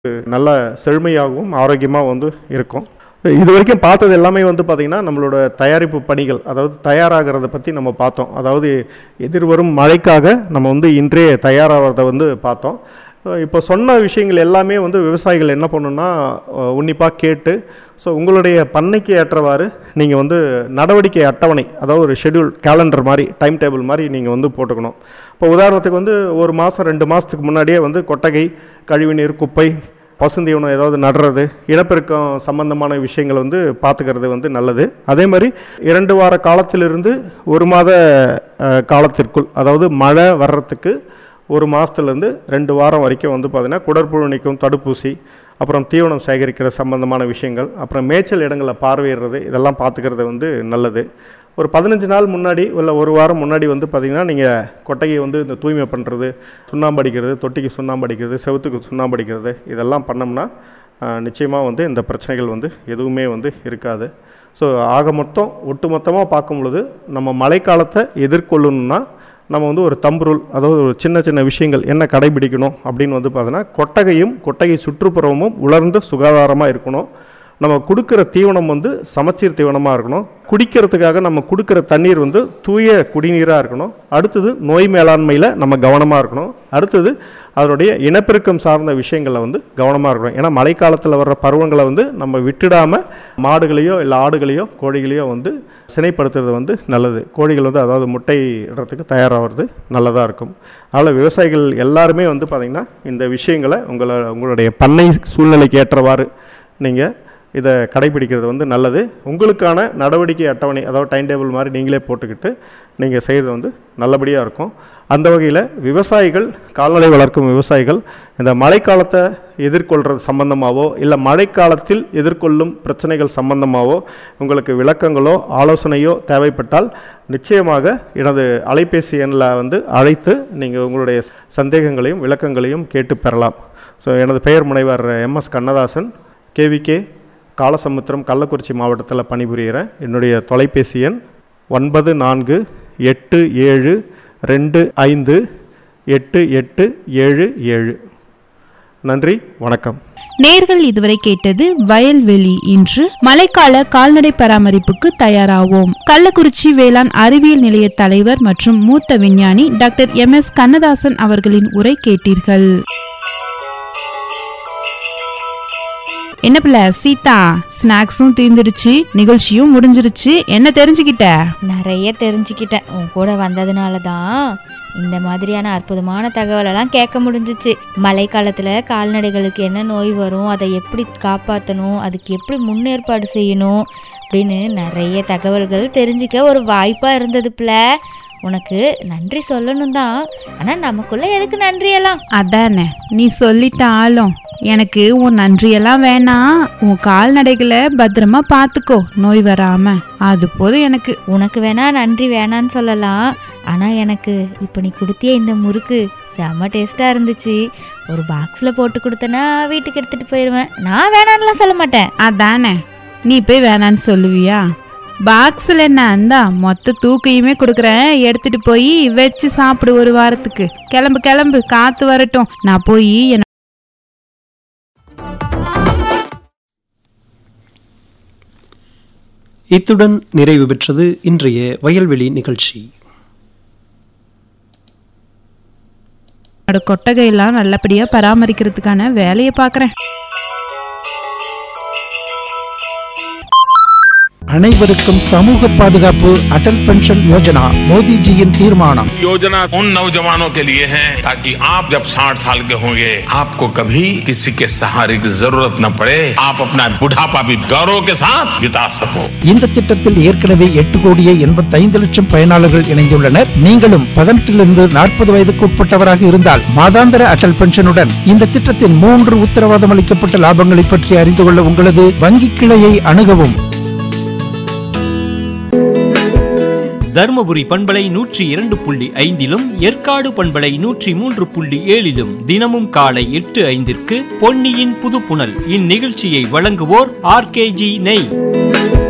நல்ல செழுமையாகவும் ஆரோக்கியமாக வந்து இருக்கும் இது வரைக்கும் பார்த்தது எல்லாமே வந்து பார்த்திங்கன்னா நம்மளோட தயாரிப்பு பணிகள் அதாவது தயாராகிறத பற்றி நம்ம பார்த்தோம் அதாவது எதிர்வரும் மழைக்காக நம்ம வந்து இன்றே தயாராகிறத வந்து பார்த்தோம் இப்போ சொன்ன விஷயங்கள் எல்லாமே வந்து விவசாயிகள் என்ன பண்ணணும்னா உன்னிப்பாக கேட்டு ஸோ உங்களுடைய பண்ணைக்கு ஏற்றவாறு நீங்கள் வந்து நடவடிக்கை அட்டவணை அதாவது ஒரு ஷெட்யூல் கேலண்டர் மாதிரி டைம் டேபிள் மாதிரி நீங்கள் வந்து போட்டுக்கணும் இப்போ உதாரணத்துக்கு வந்து ஒரு மாதம் ரெண்டு மாதத்துக்கு முன்னாடியே வந்து கொட்டகை கழிவுநீர் குப்பை பசுந்தீவனம் ஏதாவது நடுறது இனப்பெருக்கம் சம்பந்தமான விஷயங்களை வந்து பார்த்துக்கிறது வந்து நல்லது அதே மாதிரி இரண்டு வார காலத்திலிருந்து ஒரு மாத அஹ், காலத்திற்குள் அதாவது மழை வர்றதுக்கு ஒரு மாதத்துலேருந்து ரெண்டு வாரம் வரைக்கும் வந்து பார்த்திங்கன்னா குடற்புழு நீக்கும் தடுப்பூசி அப்புறம் தீவனம் சேகரிக்கிற சம்பந்தமான விஷயங்கள் அப்புறம் மேய்ச்சல் இடங்களை பார்வையிடுறது இதெல்லாம் பார்த்துக்கிறது வந்து நல்லது ஒரு பதினஞ்சு நாள் முன்னாடி இல்லை ஒரு வாரம் முன்னாடி வந்து பார்த்திங்கன்னா நீங்கள் கொட்டையை வந்து இந்த தூய்மை பண்ணுறது சுண்ணாம்பு அடிக்கிறது தொட்டிக்கு சுண்ணாம்பு அடிக்கிறது செவுத்துக்கு சுண்ணாம்பு அடிக்கிறது இதெல்லாம் பண்ணோம்னா நிச்சயமாக வந்து இந்த பிரச்சனைகள் வந்து எதுவுமே வந்து இருக்காது ஸோ ஆக மொத்தம் ஒட்டுமொத்தமாக பார்க்கும் பொழுது நம்ம மழைக்காலத்தை எதிர்கொள்ளணும்னா நம்ம வந்து ஒரு தம்புருள் அதாவது ஒரு சின்ன சின்ன விஷயங்கள் என்ன கடைபிடிக்கணும் அப்படின்னு வந்து பார்த்தோன்னா கொட்டகையும் கொட்டகை சுற்றுப்புறமும் உலர்ந்து சுகாதாரமாக இருக்கணும் நம்ம கொடுக்குற தீவனம் வந்து சமச்சீர் தீவனமாக இருக்கணும் குடிக்கிறதுக்காக நம்ம கொடுக்குற தண்ணீர் வந்து தூய குடிநீராக இருக்கணும் அடுத்தது நோய் மேலாண்மையில் நம்ம கவனமாக இருக்கணும் அடுத்தது அதனுடைய இனப்பெருக்கம் சார்ந்த விஷயங்களில் வந்து கவனமாக இருக்கணும் ஏன்னா மழைக்காலத்தில் வர்ற பருவங்களை வந்து நம்ம விட்டுடாமல் மாடுகளையோ இல்லை ஆடுகளையோ கோழிகளையோ வந்து சினைப்படுத்துறது வந்து நல்லது கோழிகள் வந்து அதாவது முட்டை இடுறதுக்கு தயாராகிறது நல்லதாக இருக்கும் அதனால் விவசாயிகள் எல்லாருமே வந்து பார்த்திங்கன்னா இந்த விஷயங்களை உங்களை உங்களுடைய பண்ணை சூழ்நிலைக்கு ஏற்றவாறு நீங்கள் இதை கடைபிடிக்கிறது வந்து நல்லது உங்களுக்கான நடவடிக்கை அட்டவணை அதாவது டைம் டேபிள் மாதிரி நீங்களே போட்டுக்கிட்டு நீங்கள் செய்கிறது வந்து நல்லபடியாக இருக்கும் அந்த வகையில் விவசாயிகள் கால்நடை வளர்க்கும் விவசாயிகள் இந்த மழைக்காலத்தை எதிர்கொள்கிறது சம்பந்தமாகவோ இல்லை மழைக்காலத்தில் எதிர்கொள்ளும் பிரச்சனைகள் சம்பந்தமாகவோ உங்களுக்கு விளக்கங்களோ ஆலோசனையோ தேவைப்பட்டால் நிச்சயமாக எனது அலைபேசி எண்ணில் வந்து அழைத்து நீங்கள் உங்களுடைய சந்தேகங்களையும் விளக்கங்களையும் கேட்டு பெறலாம் ஸோ எனது பெயர் முனைவர் எம்எஸ் கண்ணதாசன் கேவிகே காலசமுத்திரம் கள்ளக்குறிச்சி மாவட்டத்தில் பணிபுரிகிறேன் என்னுடைய தொலைபேசி எண் ஒன்பது நான்கு எட்டு ஏழு ரெண்டு ஐந்து எட்டு எட்டு ஏழு ஏழு நன்றி வணக்கம் நேர்கள் இதுவரை கேட்டது வயல்வெளி இன்று மழைக்கால கால்நடை பராமரிப்புக்கு தயாராவோம் கள்ளக்குறிச்சி வேளாண் அறிவியல் நிலைய தலைவர் மற்றும் மூத்த விஞ்ஞானி டாக்டர் எம் எஸ் கண்ணதாசன் அவர்களின் உரை கேட்டீர்கள் என்ன பிள்ளை சீதா ஸ்நாக்ஸும் தீர்ந்துடுச்சு நிகழ்ச்சியும் முடிஞ்சிருச்சு என்ன தெரிஞ்சுக்கிட்ட நிறைய தெரிஞ்சுக்கிட்டேன் உன் கூட வந்ததுனால தான் இந்த மாதிரியான அற்புதமான தகவலெல்லாம் கேட்க முடிஞ்சிச்சு மழைக்காலத்தில் கால்நடைகளுக்கு என்ன நோய் வரும் அதை எப்படி காப்பாற்றணும் அதுக்கு எப்படி முன்னேற்பாடு செய்யணும் அப்படின்னு நிறைய தகவல்கள் தெரிஞ்சுக்க ஒரு வாய்ப்பாக இருந்தது பிள்ள உனக்கு நன்றி சொல்லணும் தான் ஆனால் நமக்குள்ள எதுக்கு நன்றியெல்லாம் அதானே நீ சொல்லிட்ட ஆளும் எனக்கு உன் நன்றியெல்லாம் வேணாம் உன் கால்நடைகளை பத்திரமா பாத்துக்கோ நோய் வராம அது போதும் எனக்கு உனக்கு வேணா நன்றி வேணான்னு சொல்லலாம் ஆனால் எனக்கு இப்போ நீ கொடுத்திய இந்த முறுக்கு செம்ம டேஸ்ட்டாக இருந்துச்சு ஒரு பாக்ஸில் போட்டு கொடுத்தனா வீட்டுக்கு எடுத்துகிட்டு போயிடுவேன் நான் வேணான்னுலாம் சொல்ல மாட்டேன் அதானே நீ போய் வேணான்னு சொல்லுவியா பாக்ஸில் என்ன அந்தா மொத்த தூக்கையுமே கொடுக்குறேன் எடுத்துட்டு போய் வச்சு சாப்பிடு ஒரு வாரத்துக்கு கிளம்பு கிளம்பு காத்து வரட்டும் நான் போய் என்ன இத்துடன் நிறைவு பெற்றது இன்றைய வயல்வெளி நிகழ்ச்சி என்னோட கொட்டகையெல்லாம் நல்லபடியா பராமரிக்கிறதுக்கான வேலையை பார்க்கறேன் அனைவருக்கும் சமூக பாதுகாப்பு அடல் பென்ஷன் யோஜனா மோடிஜியின் தீர்மானம் योजना उन नौजवानों के लिए है ताकि आप जब 60 साल के होंगे आपको कभी किसी के सहारे की जरूरत न पड़े आप अपना बुढ़ापा भी गौरव के साथ बिता सको இந்த திட்டத்தில் ஏற்கனவே எட்டு கோடியே எண்பத்தைந்து லட்சம் பயனாளர்கள் இணைந்துள்ளனர் நீங்களும் பதினெட்டிலிருந்து நாற்பது வயதுக்கு உட்பட்டவராக இருந்தால் மாதாந்திர அடல் பென்ஷனுடன் இந்த திட்டத்தின் மூன்று உத்தரவாதம் அளிக்கப்பட்ட லாபங்களை பற்றி அறிந்து கொள்ள உங்களது வங்கி கிளையை அணுகவும் தருமபுரி பண்பலை நூற்றி இரண்டு புள்ளி ஐந்திலும் ஏற்காடு பண்பலை நூற்றி மூன்று புள்ளி ஏழிலும் தினமும் காலை எட்டு ஐந்திற்கு பொன்னியின் புதுப்புணல் இந்நிகழ்ச்சியை வழங்குவோர் ஆர்கேஜி நெய்